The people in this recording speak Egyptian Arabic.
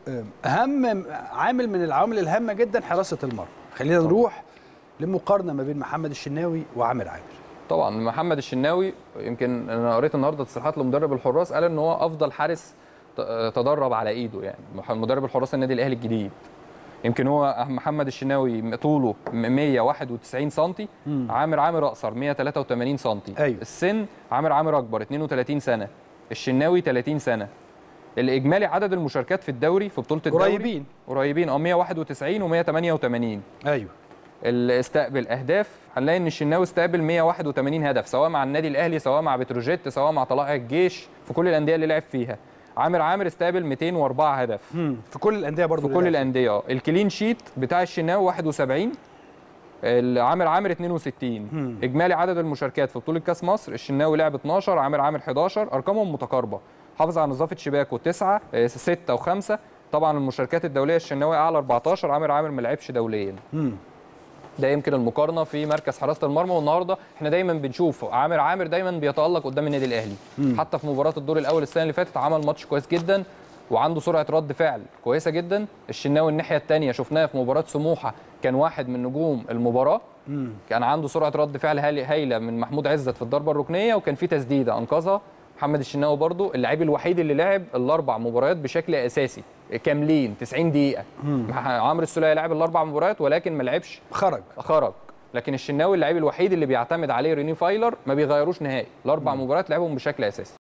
اهم عامل من العوامل الهامه جدا حراسه المرمى خلينا نروح لمقارنه ما بين محمد الشناوي وعامر عامر طبعا محمد الشناوي يمكن انا قريت النهارده تصريحات لمدرب الحراس قال ان هو افضل حارس تدرب على ايده يعني مدرب الحراس النادي الاهلي الجديد يمكن هو محمد الشناوي طوله 191 سم عامر عامر اقصر 183 سم أيوه. السن عامر عامر اكبر 32 سنه الشناوي 30 سنه الاجمالي عدد المشاركات في الدوري في بطوله الدوري قريبين قريبين اه 191 و188 ايوه اللي استقبل اهداف هنلاقي ان الشناوي استقبل 181 هدف سواء مع النادي الاهلي سواء مع بتروجيت سواء مع طلائع الجيش في كل الانديه اللي لعب فيها عامر عامر استقبل 204 هدف مم. في كل الانديه برضه في كل الانديه اه الكلين شيت بتاع الشناوي 71 عامر عامر 62 مم. اجمالي عدد المشاركات في بطوله كاس مصر الشناوي لعب 12 عامر عامر 11 ارقامهم متقاربه حافظ على نظافه شباكه 9 6 و5 طبعا المشاركات الدوليه الشناوي اعلى 14 عامر عامر ما لعبش دوليا مم. ده يمكن المقارنه في مركز حراسه المرمى والنهارده احنا دايما بنشوف عامر عامر دايما بيتالق قدام النادي الاهلي مم. حتى في مباراه الدور الاول السنه اللي فاتت عمل ماتش كويس جدا وعنده سرعه رد فعل كويسه جدا الشناوي الناحيه الثانيه شفناه في مباراه سموحه كان واحد من نجوم المباراه مم. كان عنده سرعه رد فعل هايله من محمود عزت في الضربه الركنيه وكان في تسديده انقذها محمد الشناوي برضو اللاعب الوحيد اللي لعب الاربع مباريات بشكل اساسي كاملين 90 دقيقه مم. عمرو السوليه لعب الاربع مباريات ولكن ما لعبش خرج خرج لكن الشناوي اللاعب الوحيد اللي بيعتمد عليه ريني فايلر ما بيغيروش نهائي الاربع مباريات لعبهم بشكل اساسي